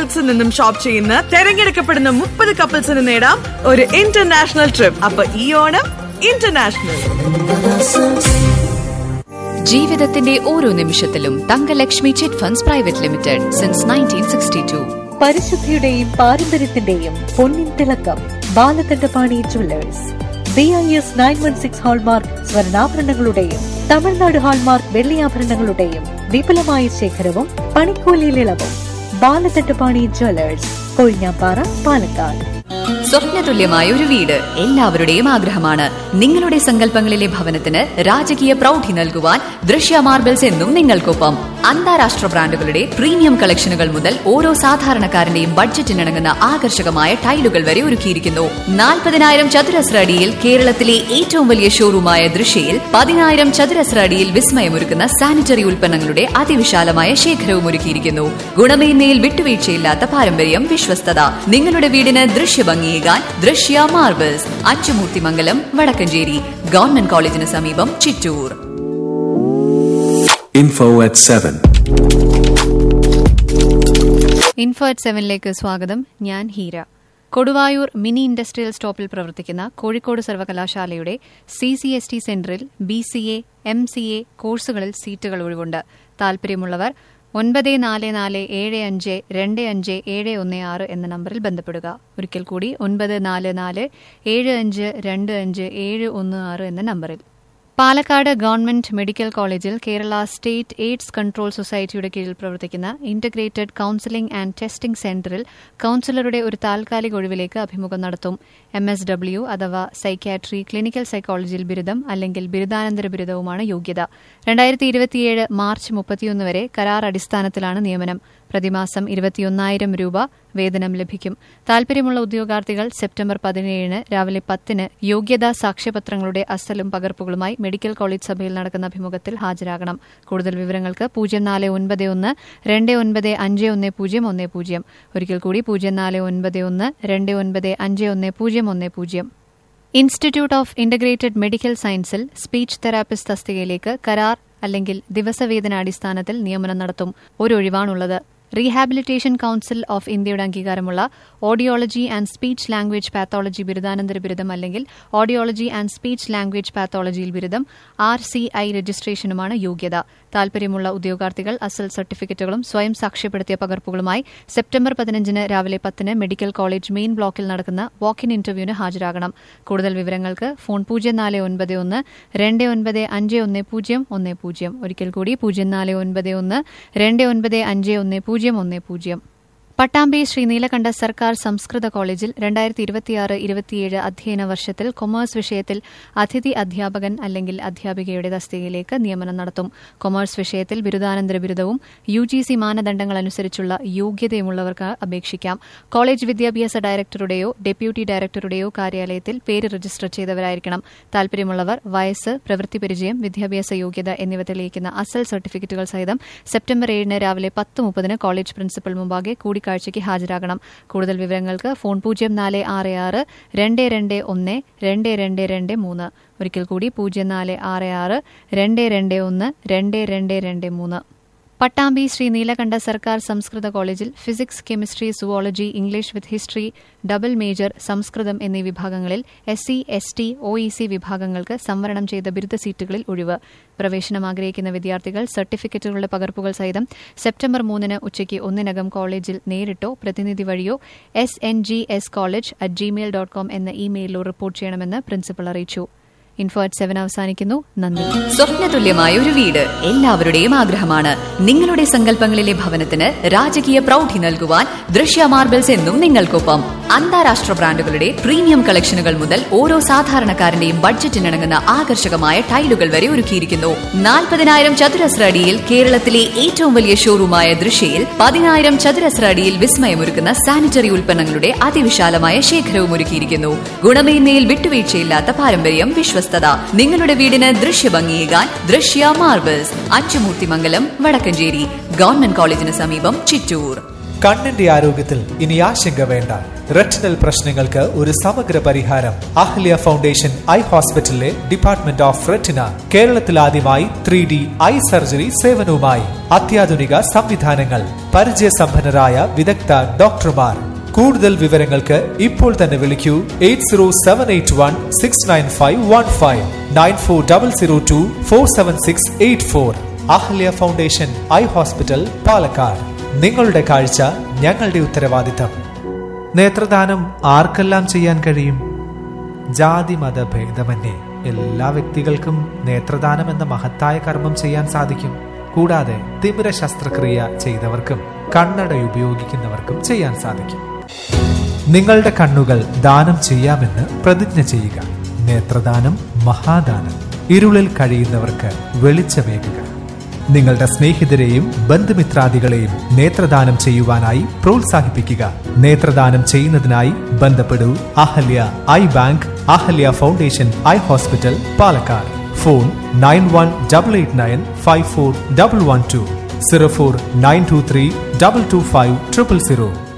സിൽക്സിൽ നിന്നും ഷോപ്പ് ചെയ്യുന്ന തെരഞ്ഞെടുക്കപ്പെടുന്ന മുപ്പത് കപ്പിൾസിന് നേടാം ഒരു ഇന്റർനാഷണൽ ട്രിപ്പ് അപ്പൊ ഈ ഓണം ഇന്റർനാഷണൽ ജീവിതത്തിന്റെ ഓരോ നിമിഷത്തിലും Thangalakshmi chit funds private limited since nineteen sixty two പരിശുദ്ധിയുടെയും പാരമ്പര്യത്തിന്റെയും പൊന്നിൻ തിളക്കം Balakandapani jewellers B I S nine one six hallmark സ്വർണ്ണാഭരണങ്ങളുടെയും തമിഴ്നാട് ഹാൾമാർക്ക് വെള്ളിയാഭരണങ്ങളുടെയും വിപുലമായ ശേഖരവും പണിക്കൂലിയിൽ ഇളവും ബാലകണ്ഠപാണി ജുവല്ലേഴ്സ് കൊഴിഞ്ഞാപ്പാറ പാലക്കാട് സ്വപ്നതുല്യമായ ഒരു വീട് എല്ലാവരുടെയും ആഗ്രഹമാണ് നിങ്ങളുടെ സങ്കല്പങ്ങളിലെ ഭവനത്തിന് രാജകീയ പ്രൗഢി നൽകുവാൻ ദൃശ്യ മാർബിൾസ് എന്നും നിങ്ങൾക്കൊപ്പം അന്താരാഷ്ട്ര ബ്രാൻഡുകളുടെ പ്രീമിയം കളക്ഷനുകൾ മുതൽ ഓരോ സാധാരണക്കാരന്റെയും ബഡ്ജറ്റിനിണങ്ങുന്ന ആകർഷകമായ ടൈലുകൾ വരെ ഒരുക്കിയിരിക്കുന്നു നാൽപ്പതിനായിരം ചതുരശ്ര അടിയിൽ കേരളത്തിലെ ഏറ്റവും വലിയ ഷോറൂമായ ദൃശ്യയിൽ പതിനായിരം ചതുരശ്ര അടിയിൽ വിസ്മയമൊരുക്കുന്ന സാനിറ്ററി ഉൽപ്പന്നങ്ങളുടെ അതിവിശാലമായ ശേഖരവും ഒരുക്കിയിരിക്കുന്നു ഗുണമേന്മയിൽ വിട്ടുവീഴ്ചയില്ലാത്ത പാരമ്പര്യം വിശ്വസ്തത നിങ്ങളുടെ വീടിന് ദൃശ്യഭംഗിയേകാൻ ദൃശ്യ മാർബിൾസ് അച്ചുമൂർത്തിമംഗലം വടക്കഞ്ചേരി ഗവൺമെന്റ് കോളേജിന് സമീപം Chittur Info at 7. Info at സെവനിലേക്ക് സ്വാഗതം ഞാൻ ഹീര കൊടുവായൂർ മിനി ഇൻഡസ്ട്രിയൽ സ്റ്റോപ്പിൽ പ്രവർത്തിക്കുന്ന കോഴിക്കോട് സർവകലാശാലയുടെ സി സി എസ് ടി സെന്ററിൽ B C A M C A കോഴ്സുകളിൽ സീറ്റുകൾ ഒഴിവുണ്ട് താൽപര്യമുള്ളവർ ഒൻപത് നാല് നാല് ഏഴ് അഞ്ച് രണ്ട് അഞ്ച് ഏഴ് ഒന്ന് ആറ് എന്ന നമ്പറിൽ ബന്ധപ്പെടുക ഒരിക്കൽ കൂടി ഒൻപത് നാല് നാല് ഏഴ് അഞ്ച് രണ്ട് അഞ്ച് ഏഴ് ഒന്ന് ആറ് എന്ന നമ്പറിൽ പാലക്കാട് ഗവൺമെന്റ് മെഡിക്കൽ കോളേജിൽ കേരള സ്റ്റേറ്റ് എയ്ഡ്സ് കൺട്രോൾ സൊസൈറ്റിയുടെ കീഴിൽ പ്രവർത്തിക്കുന്ന ഇന്റഗ്രേറ്റഡ് കൌൺസിലിംഗ് ആൻഡ് ടെസ്റ്റിംഗ് സെന്ററിൽ കൌൺസിലറുടെ ഒരു താൽക്കാലിക ഒഴിവിലേക്ക് അഭിമുഖം നടത്തും എം എസ് ഡബ്ല്യു അഥവാ സൈക്യാട്രി ക്ലിനിക്കൽ സൈക്കോളജിയിൽ ബിരുദം അല്ലെങ്കിൽ ബിരുദാനന്തര ബിരുദവുമാണ് യോഗ്യത രണ്ടായിരത്തി ഇരുപത്തിയേഴ് മാർച്ച് മുപ്പത്തിയൊന്ന് വരെ കരാർ അടിസ്ഥാനത്തിലാണ് നിയമനം പ്രതിമാസം ഇരുപത്തിയൊന്നായിരം രൂപ വേതനം ലഭിക്കും താൽപര്യമുള്ള ഉദ്യോഗാർത്ഥികൾ സെപ്റ്റംബർ പതിനേഴിന് രാവിലെ പത്തിന് യോഗ്യതാ സാക്ഷ്യപത്രങ്ങളുടെ അസലും പകർപ്പുകളുമായി മെഡിക്കൽ കോളേജ് സഭയിൽ നടക്കുന്ന അഭിമുഖത്തിൽ ഹാജരാകണം കൂടുതൽ വിവരങ്ങൾക്ക് പൂജ്യം നാല് ഒൻപത് ഒന്ന് രണ്ട് ഒൻപത് അഞ്ച് ഒന്ന് പൂജ്യം ഒന്ന് പൂജ്യം ഒരിക്കൽ കൂടി പൂജ്യം നാല് ഒൻപത് ഒന്ന് രണ്ട് ഒൻപത് അഞ്ച് ഒന്ന് പൂജ്യം ഒന്ന് പൂജ്യം ഇൻസ്റ്റിറ്റ്യൂട്ട് ഓഫ് ഇന്റഗ്രേറ്റഡ് മെഡിക്കൽ സയൻസിൽ സ്പീച്ച് തെറാപ്പിസ്റ്റ് തസ്തികയിലേക്ക് കരാർ അല്ലെങ്കിൽ ദിവസവേതന അടിസ്ഥാനത്തിൽ നിയമനം നടത്തും ഒരു ഒഴിവാണുള്ളത് റീഹാബിലിറ്റേഷൻ കൌൺസിൽ ഓഫ് ഇന്ത്യയുടെ അംഗീകാരമുള്ള audiology and speech language pathology ബിരുദാനന്തര ബിരുദം അല്ലെങ്കിൽ ഓഡിയോളജി ആൻഡ് സ്പീച്ച് ലാംഗ്വേജ് പാത്തോളജിയിൽ ബിരുദം ആർ സി ഐ രജിസ്ട്രേഷനുമാണ് യോഗ്യത താൽപര്യമുള്ള ഉദ്യോഗാർത്ഥികൾ അസൽ സർട്ടിഫിക്കറ്റുകളും സ്വയം സാക്ഷ്യപ്പെടുത്തിയ പകർപ്പുകളുമായി സെപ്റ്റംബർ പതിനഞ്ചിന് രാവിലെ പത്തിന് മെഡിക്കൽ കോളേജ് മെയിൻ ബ്ലോക്കിൽ നടക്കുന്ന വാക്ക് ഇൻ ഇന്റർവ്യൂവിന് ഹാജരാകണം കൂടുതൽ വിവരങ്ങൾക്ക് ഫോൺ പൂജ്യം നാല് ഒൻപത് ഒന്ന് രണ്ട് ഒൻപത് അഞ്ച് ഒന്ന് പൂജ്യം ഒന്ന് പൂജ്യം ഒരിക്കൽ കൂടി പൂജ്യം നാല് ഒൻപത് ഒന്ന് രണ്ട് ഒൻപത് അഞ്ച് ഒന്ന് പൂജ്യം ഒന്ന് പൂജ്യം പട്ടാമ്പി ശ്രീ നീലകണ്ഠ സർക്കാർ സംസ്കൃത കോളേജിൽ രണ്ടായിരത്തി ഇരുപത്തിയാറ് ഇരുപത്തിയേഴ് അധ്യയന വർഷത്തിൽ കൊമേഴ്സ് വിഷയത്തിൽ അതിഥി അധ്യാപകൻ അല്ലെങ്കിൽ അധ്യാപികയുടെ തസ്തികയിലേക്ക് നിയമനം നടത്തും കൊമേഴ്സ് വിഷയത്തിൽ ബിരുദാനന്തര ബിരുദവും യു ജി സി മാനദണ്ഡങ്ങൾ അനുസരിച്ചുള്ള യോഗ്യതയുമുള്ളവർക്ക് അപേക്ഷിക്കാം കോളേജ് വിദ്യാഭ്യാസ ഡയറക്ടറുടെയോ ഡെപ്യൂട്ടി ഡയറക്ടറുടെയോ കാര്യാലയത്തിൽ പേര് രജിസ്റ്റർ ചെയ്തവരായിരിക്കണം താൽപര്യമുള്ളവർ വയസ്സ് പ്രവൃത്തി പരിചയം വിദ്യാഭ്യാസ യോഗ്യത എന്നിവ തെളിയിക്കുന്ന അസൽ സർട്ടിഫിക്കറ്റുകൾ സഹിതം സെപ്റ്റംബർ ഏഴിന് രാവിലെ പത്ത് മുപ്പതിന് കോളേജ് പ്രിൻസിപ്പൽ മുമ്പാകെ കൂടിക്കാഴ്ചയ്ക്ക് ഹാജരാകണം കൂടുതൽ വിവരങ്ങൾക്ക് ഫോൺ പൂജ്യം നാല് ആറ് ആറ് രണ്ട് രണ്ട് ഒന്ന് രണ്ട് രണ്ട് രണ്ട് മൂന്ന് ഒരിക്കൽ കൂടി പൂജ്യം നാല് ആറ് ആറ് രണ്ട് രണ്ട് ഒന്ന് രണ്ട് രണ്ട് രണ്ട് മൂന്ന് പട്ടാമ്പി ശ്രീ നീലകണ്ഠ സർക്കാർ സംസ്കൃത കോളേജിൽ physics chemistry zoology English with history double major Sanskrit എന്നീ വിഭാഗങ്ങളിൽ S C S T O E C വിഭാഗങ്ങൾക്ക് സംവരണം ചെയ്ത ബിരുദ സീറ്റുകളിൽ ഒഴിവ് പ്രവേശനം ആഗ്രഹിക്കുന്ന വിദ്യാർത്ഥികൾ സർട്ടിഫിക്കറ്റുകളുടെ പകർപ്പുകൾ സഹിതം സെപ്റ്റംബർ മൂന്നിന് ഉച്ചയ്ക്ക് ഒന്നിനകം കോളേജിൽ നേരിട്ടോ പ്രതിനിധി വഴിയോ S N G S college at Gmail dot com എന്ന ഇമെയിലിലോ റിപ്പോർട്ട് ചെയ്യണമെന്ന് പ്രിൻസിപ്പൽ അറിയിച്ചു ഇൻഫോ അറ്റ് സെവൻ അവസാനിക്കുന്നു നന്ദി സ്വപ്നതുല്യമായ ഒരു വീട് എല്ലാവരുടെയും ആഗ്രഹമാണ് നിങ്ങളുടെ സങ്കല്പങ്ങളിലെ ഭവനത്തിന് രാജകീയ പ്രൗഢി നൽകുവാൻ ദൃശ്യ മാർബിൾസ് എന്നും നിങ്ങൾക്കൊപ്പം അന്താരാഷ്ട്ര ബ്രാൻഡുകളുടെ പ്രീമിയം കളക്ഷനുകൾ മുതൽ ഓരോ സാധാരണക്കാരന്റെയും ബഡ്ജറ്റിനിണങ്ങുന്ന ആകർഷകമായ ടൈലുകൾ വരെ ഒരുക്കിയിരിക്കുന്നു നാൽപ്പതിനായിരം ചതുരശ്ര അടിയിൽ കേരളത്തിലെ ഏറ്റവും വലിയ ഷോറൂമായ ദൃശ്യയിൽ പതിനായിരം ചതുരശ്ര അടിയിൽ വിസ്മയമൊരുക്കുന്ന സാനിറ്ററി ഉൽപ്പന്നങ്ങളുടെ അതിവിശാലമായ ശേഖരവും ഒരുക്കിയിരിക്കുന്നു ഗുണമേന്മയിൽ വിട്ടുവീഴ്ചയില്ലാത്ത പാരമ്പര്യം വിശ്വസ്തത നിങ്ങളുടെ വീടിന് ദൃശ്യഭംഗിയേകാൻ ദൃശ്യ മാർബിൾസ് അച്ചുമൂർത്തിമംഗലം വടക്കഞ്ചേരി ഗവൺമെന്റ് കോളേജിന് സമീപം ചിറ്റൂർ കണ്ണിന്റെ ആരോഗ്യത്തിൽ ഇനി ആശങ്ക വേണ്ട റെറ്റിനൽ പ്രശ്നങ്ങൾക്ക് ഒരു സമഗ്ര പരിഹാരം അഹ്ല്യ ഫൗണ്ടേഷൻ ഐ ഹോസ്പിറ്റലിലെ ഡിപ്പാർട്ട്മെന്റ് ഓഫ് റെറ്റിന കേരളത്തിൽ ആദ്യമായി ത്രീ ഡി ഐ സർജറി സേവനവുമായി അത്യാധുനിക സംവിധാനങ്ങൾ പരിചയസമ്പന്നരായ വിദഗ്ധ ഡോക്ടർമാർ കൂടുതൽ വിവരങ്ങൾക്ക് ഇപ്പോൾ തന്നെ വിളിക്കൂ eight zero seven eight one six nine five one five nine four double zero two four seven six eight four Ahalya foundation eye hospital Palakkad നിങ്ങളുടെ കാഴ്ച ഞങ്ങളുടെ ഉത്തരവാദിത്തം നേത്രദാനം ആർക്കെല്ലാം ചെയ്യാൻ കഴിയും ജാതി മത ഭേദമന്യേ എല്ലാ വ്യക്തികൾക്കും നേത്രദാനം എന്ന മഹത്തായ കർമ്മം ചെയ്യാൻ സാധിക്കും കൂടാതെ തിമിര ശസ്ത്രക്രിയ ചെയ്തവർക്കും കണ്ണട ഉപയോഗിക്കുന്നവർക്കും ചെയ്യാൻ സാധിക്കും നിങ്ങളുടെ കണ്ണുകൾ ദാനം ചെയ്യാമെന്ന് പ്രതിജ്ഞ ചെയ്യുക നേത്രദാനം മഹാദാനം ഇരുളിൽ കഴിയുന്നവർക്ക് വെളിച്ചമേകുക നിങ്ങളുടെ സ്നേഹിതരെയും ബന്ധുമിത്രാദികളെയും നേത്രദാനം ചെയ്യുവാനായി പ്രോത്സാഹിപ്പിക്കുക നേത്രദാനം ചെയ്യുന്നതിനായി ബന്ധപ്പെടൂ Ahalya eye bank Ahalya foundation eye hospital Palakkad phone nine one double eight nine five four double one two zero four nine two three double two five triple zero